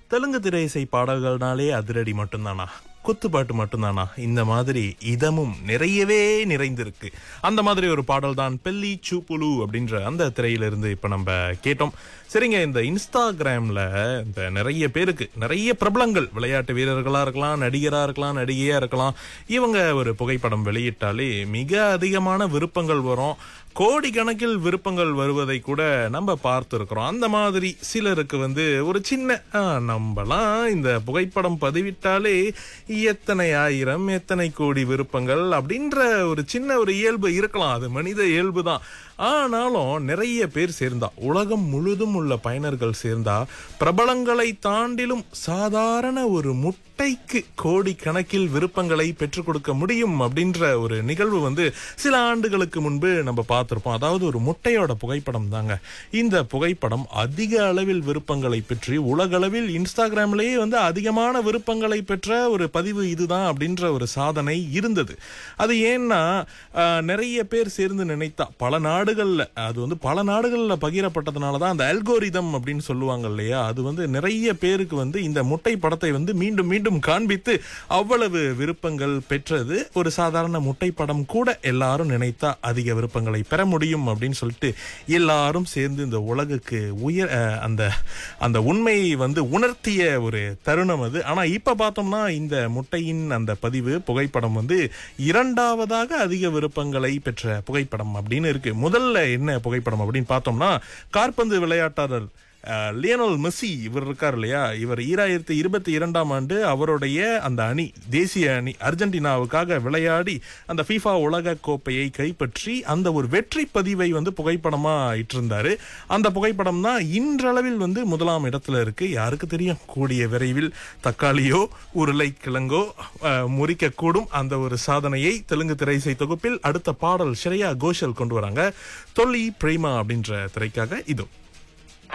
தெலுங்கு திரையிசை பாடல்கள்னாலே அதிரடி மட்டும்தானா குத்துப்பாட்டு மட்டும்தானா இந்த மாதிரி இதமும் நிறையவே நிறைந்திருக்கு அந்த மாதிரி ஒரு பாடல் தான் பெல்லி சூப்புலு அப்படின்ற அந்த திரையிலிருந்து இப்ப நம்ம கேட்டோம் சரிங்க இந்த இன்ஸ்டாகிராம்ல இந்த நிறைய பேருக்கு நிறைய பிரபலங்கள் விளையாட்டு வீரர்களா இருக்கலாம் நடிகரா இருக்கலாம் நடிகையா இருக்கலாம் இவங்க ஒரு புகைப்படம் வெளியிட்டாலே மிக அதிகமான விருப்பங்கள் வரும் கோடிக்கணக்கில் விருப்பங்கள் வருவதை கூட நம்ம பார்த்துருக்குறோம் அந்த மாதிரி சிலருக்கு வந்து ஒரு சின்ன ஆ, நம்மலாம் இந்த புகைப்படம் பதிவிட்டாலே எத்தனை ஆயிரம் எத்தனை கோடி விருப்பங்கள் அப்படின்ற ஒரு சின்ன ஒரு இயல்பு இருக்கலாம் அது மனித இயல்பு தான் ஆனாலும் நிறைய பேர் சேர்ந்தா உலகம் முழுதும் உள்ள பயனர்கள் சேர்ந்தா பிரபலங்களை தாண்டிலும் சாதாரண ஒரு முட்டைக்கு கோடிக்கணக்கில் விருப்பங்களை பெற்றுக் கொடுக்க முடியும் அப்படின்ற ஒரு நிகழ்வு வந்து சில ஆண்டுகளுக்கு முன்பு நம்ம பார்த்திருப்போம் அதாவது ஒரு முட்டையோட புகைப்படம் தாங்க இந்த புகைப்படம் அதிக அளவில் விருப்பங்களை பெற்று உலகளவில் இன்ஸ்டாகிராம்லயே வந்து அதிகமான விருப்பங்களை பெற்ற ஒரு பதிவு இதுதான் அப்படின்ற ஒரு சாதனை இருந்தது அது ஏன்னா ஆஹ், நிறைய பேர் சேர்ந்து நினைத்தா பல நாடுகள்ல அது வந்து பல நாடுகள்ல பகிரப்பட்டதுனால தான் அந்த அல்கோரிதம் அப்படின்னு சொல்லுவாங்க இல்லையா அது வந்து நிறைய பேருக்கு வந்து இந்த முட்டை படத்தை வந்து மீண்டும் மீண்டும் காண்பித்து அவ்வளவு விருப்பங்கள் பெற்றது ஒரு சாதாரண முட்டை படம் கூட எல்லாரும் நினைத்தா அதிக விருப்பங்களை பெற முடியும் அப்படின்னு சொல்லிட்டு எல்லாரும் சேர்ந்து இந்த உலகுக்கு உயர் அஹ், அந்த அந்த உண்மையை வந்து உணர்த்திய ஒரு தருணம் அது ஆனா இப்ப பார்த்தோம்னா இந்த முட்டையின் அந்த பதிவு புகைப்படம் வந்து இரண்டாவதாக அதிக விருப்பங்களை பெற்ற புகைப்படம் அப்படின்னு இருக்கு முதல்ல என்ன புகைப்படம் அப்படின்னு பார்த்தோம்னா காற்பந்து விளையாட்டாளர் அஹ், லியோனல் மெஸ்ஸி இவர் இருக்கார் இல்லையா இவர் ஈராயிரத்தி இருபத்தி இரண்டாம் ஆண்டு அவருடைய அந்த அணி தேசிய அணி அர்ஜென்டினாவுக்காக விளையாடி அந்த FIFA உலக கோப்பையை கைப்பற்றி அந்த ஒரு வெற்றி பதிவை வந்து புகைப்படமா இட்டிருந்தாரு அந்த புகைப்படம் தான் இன்றளவில் வந்து முதலாம் இடத்துல இருக்கு யாருக்கு தெரியும் கூடிய விரைவில் தக்காளியோ உருளைக்கிழங்கோ அஹ், முறிக்கக்கூடும் அந்த ஒரு சாதனையை தெலுங்கு திரைசை தொகுப்பில் அடுத்த பாடல் ஸ்ரேயா கோஷல் கொண்டு வராங்க தொல்லி பிரேமா அப்படின்ற திரைக்காக இதோ